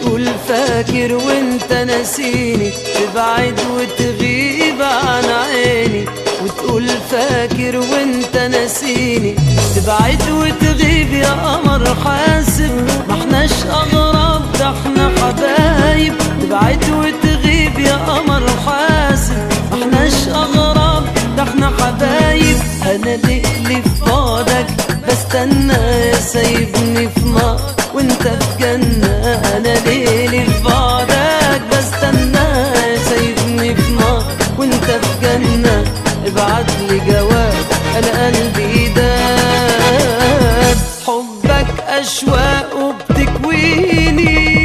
وتقول فاكر وانت ناسيني تبعد وتغيب عن عيني وتقول فاكر وانت ناسيني تبعد وتغيب يا قمر حاسب ما احناش اغراب ده احنا حبايب تبعد وتغيب يا قمر حاسب ما احناش اغراب ده احنا حبايب انا ليه اللي في بعدك بستنى يا سايبني في نار وانت في جنة انا ليه اللي في بعدك بستنى يا سايبني في نار وانت في جنة ابعت لي جواب انا قلبي داب حبك اشواق وبتكويني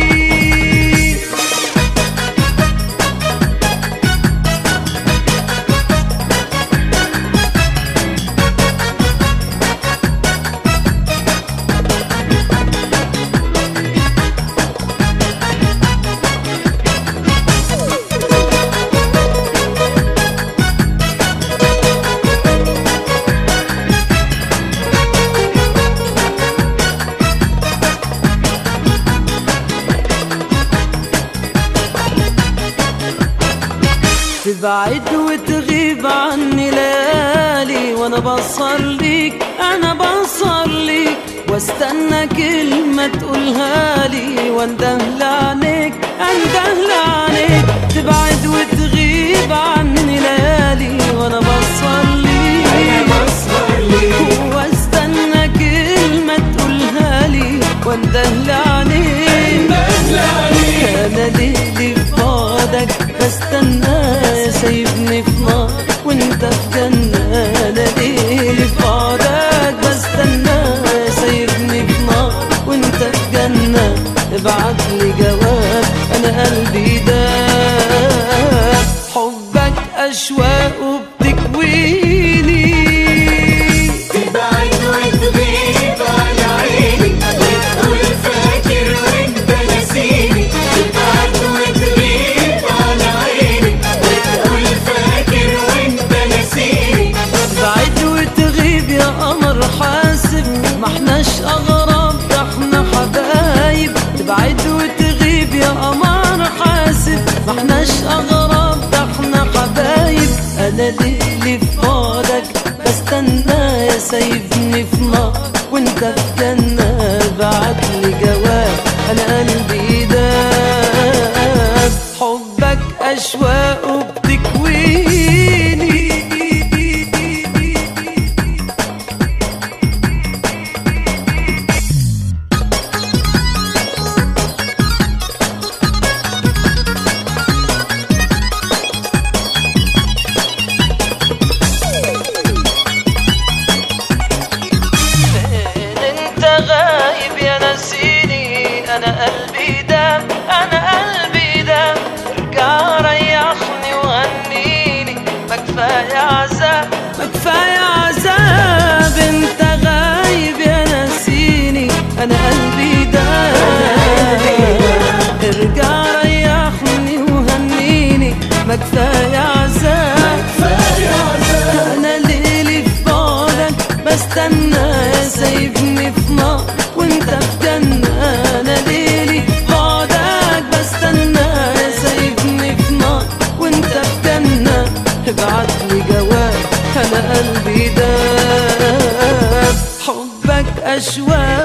تبعد وتغيب عني ليالي وانا بصر ليك انا بصر ليك واستنى كلمة تقولها لي وانده لعنيك انده لعنيك تبعد وتغيب عني ليالي وانا بصر ليك واستنى كلمة تقولها لي وانده لعنيك انا ليلي في بعدك بستنى سايبني في نار وانت في جنة انا ليلي في بعدك بستنى سايبني في نار وانت في جنة ابعت لي جواب انا قلبي داب حبك اشواق وبتكويني تبعد وتغيب على عيني وتقول فاكر وانت ناسيني تبعد وتغيب على عيني وتقول فاكر وانت ناسيني بعد وتغيب يا قمر حاسب ما احناش اغراب ده احنا حبايب تبعد وتغيب يا قمر حاسب ما احناش اغراب ده احنا حبايب انا ليلي في بعدك بستنى يا سايبني في نار وانت في جنة بعت لي جواب انا قلبي داب حبك اشواق وبتكويني فين انت غايب يا نسيني انا قلبي دام انا قلبي دام ارجع ريحني وهنيني ما كفايه عذاب ما كفايه عذاب انت غايب يا نسيني انا قلبي دام ارجع ريحني وهنيني ما كفايه عذاب انا ليلي في بعدك بستنى سايبني في نار وانت في جنة انا ليلي في بعدك بستنى سايبني في نار وانت في جنة ابعت لي جواب انا قلبي داب حبك اشواق